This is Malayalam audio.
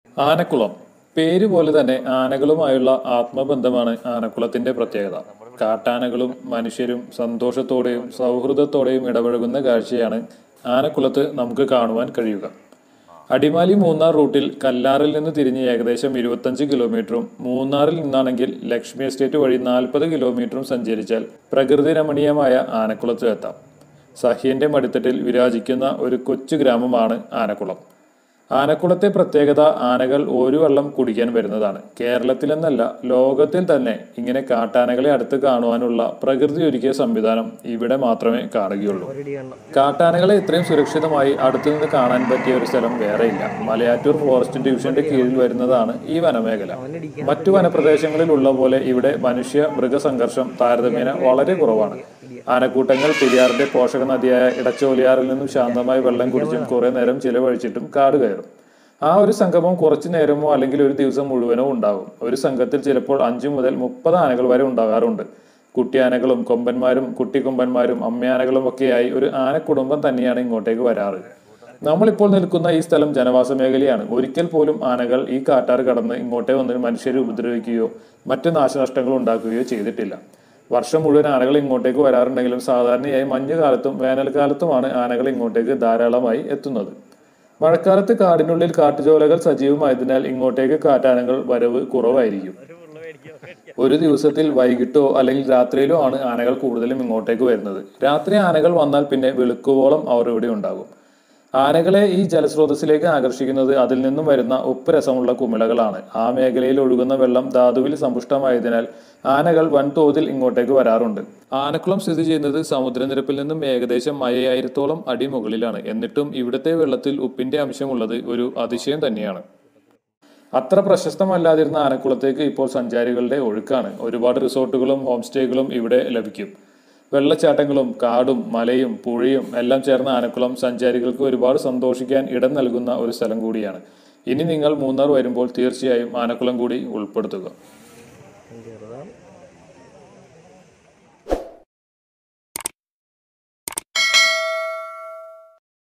ആനക്കുളം പേര് പോലെ തന്നെ ആനകളുമായുള്ള ആത്മബന്ധമാണ് ആനക്കുളത്തിന്റെ പ്രത്യേകത കാട്ടാനകളും മനുഷ്യരും സന്തോഷത്തോടെയും സൗഹൃദത്തോടെയും ഇടപഴകുന്ന കാഴ്ചയാണ് ആനക്കുളത്ത് നമുക്ക് കാണുവാൻ കഴിയുക അടിമാലി മൂന്നാർ റൂട്ടിൽ കല്ലാറിൽ നിന്ന് തിരിഞ്ഞ് ഏകദേശം ഇരുപത്തഞ്ച് കിലോമീറ്ററും മൂന്നാറിൽ നിന്നാണെങ്കിൽ ലക്ഷ്മി എസ്റ്റേറ്റ് വഴി നാൽപ്പത് കിലോമീറ്ററും സഞ്ചരിച്ചാൽ പ്രകൃതി രമണീയമായ ആനക്കുളത്ത് എത്താം സഹ്യന്റെ മടിത്തട്ടിൽ വിരാജിക്കുന്ന ഒരു കൊച്ചു ഗ്രാമമാണ് ആനക്കുളം ആനക്കുളത്തെ പ്രത്യേകത ആനകൾ ഒരു വെള്ളം കുടിക്കാൻ വരുന്നതാണ് കേരളത്തിലെന്നല്ല ലോകത്തിൽ തന്നെ ഇങ്ങനെ കാട്ടാനകളെ അടുത്ത് കാണുവാനുള്ള പ്രകൃതി ഒരുക്കിയ സംവിധാനം ഇവിടെ മാത്രമേ കാണുകയുള്ളൂ കാട്ടാനകളെ ഇത്രയും സുരക്ഷിതമായി അടുത്തു നിന്ന് കാണാൻ പറ്റിയ ഒരു സ്ഥലം വേറെയില്ല മലയാറ്റൂർ ഫോറസ്റ്റ് ഡിവിഷന്റെ കീഴിൽ വരുന്നതാണ് ഈ വനമേഖല മറ്റു വനപ്രദേശങ്ങളിൽ ഉള്ള പോലെ ഇവിടെ മനുഷ്യ മൃഗസംഘർഷം താരതമ്യേന വളരെ കുറവാണ് ആനക്കൂട്ടങ്ങൾ പെരിയാറിന്റെ പോഷക നദിയായ ഇടച്ചോലിയാറിൽ നിന്നും ശാന്തമായി വെള്ളം കുടിച്ചും കുറെ നേരം ചിലവഴിച്ചിട്ടും കാട് കയറും ആ ഒരു സംഗമം കുറച്ചു നേരമോ അല്ലെങ്കിൽ ഒരു ദിവസം മുഴുവനോ ഉണ്ടാകും ഒരു സംഘത്തിൽ ചിലപ്പോൾ അഞ്ചു മുതൽ മുപ്പത് ആനകൾ വരെ ഉണ്ടാകാറുണ്ട് കുട്ടിയാനകളും കൊമ്പന്മാരും കുട്ടിക്കൊമ്പന്മാരും അമ്മയാനകളും ഒക്കെയായി ഒരു ആനക്കുടുംബം തന്നെയാണ് ഇങ്ങോട്ടേക്ക് വരാറ് നമ്മളിപ്പോൾ നിൽക്കുന്ന ഈ സ്ഥലം ജനവാസ മേഖലയാണ് ഒരിക്കൽ പോലും ആനകൾ ഈ കാട്ടാറ് കടന്ന് ഇങ്ങോട്ടേ വന്ന് മനുഷ്യരെ ഉപദ്രവിക്കുകയോ മറ്റു നാശനഷ്ടങ്ങൾ ഉണ്ടാക്കുകയോ ചെയ്തിട്ടില്ല വർഷം മുഴുവൻ ആനകൾ ഇങ്ങോട്ടേക്ക് വരാറുണ്ടെങ്കിലും സാധാരണയായി മഞ്ഞുകാലത്തും വേനൽക്കാലത്തുമാണ് ആനകൾ ഇങ്ങോട്ടേക്ക് ധാരാളമായി എത്തുന്നത് മഴക്കാലത്ത് കാടിനുള്ളിൽ കാട്ടുചോലകൾ സജീവമായതിനാൽ ഇങ്ങോട്ടേക്ക് കാട്ടാനകൾ വരവ് കുറവായിരിക്കും ഒരു ദിവസത്തിൽ വൈകിട്ടോ അല്ലെങ്കിൽ രാത്രിയിലോ ആണ് ആനകൾ കൂടുതലും ഇങ്ങോട്ടേക്ക് വരുന്നത് രാത്രി ആനകൾ വന്നാൽ പിന്നെ വെളുക്കുവോളം അവർ ഇവിടെ ഉണ്ടാകും ആനകളെ ഈ ജലസ്രോതസ്സിലേക്ക് ആകർഷിക്കുന്നത് അതിൽ നിന്നും വരുന്ന ഉപ്പ് രസമുള്ള കുമിളകളാണ് ആ മേഖലയിൽ ഒഴുകുന്ന വെള്ളം ധാതുവിൽ സമ്പുഷ്ടമായതിനാൽ ആനകൾ വൻതോതിൽ ഇങ്ങോട്ടേക്ക് വരാറുണ്ട് ആനക്കുളം സ്ഥിതി ചെയ്യുന്നത് സമുദ്രനിരപ്പിൽ നിന്നും ഏകദേശം അയ്യായിരത്തോളം അടി മുകളിലാണ് എന്നിട്ടും ഇവിടുത്തെ വെള്ളത്തിൽ ഉപ്പിന്റെ അംശമുള്ളത് ഒരു അതിശയം തന്നെയാണ് അത്ര പ്രശസ്തമല്ലാതിരുന്ന ആനക്കുളത്തേക്ക് ഇപ്പോൾ സഞ്ചാരികളുടെ ഒഴുക്കാണ് ഒരുപാട് റിസോർട്ടുകളും ഹോം സ്റ്റേകളും ഇവിടെ ലഭിക്കും വെള്ളച്ചാട്ടങ്ങളും കാടും മലയും പുഴയും എല്ലാം ചേർന്ന ആനക്കുളം സഞ്ചാരികൾക്ക് ഒരുപാട് സന്തോഷിക്കാൻ ഇടം നൽകുന്ന ഒരു സ്ഥലം കൂടിയാണ് ഇനി നിങ്ങൾ മൂന്നാർ വരുമ്പോൾ തീർച്ചയായും ആനക്കുളം കൂടി ഉൾപ്പെടുത്തുക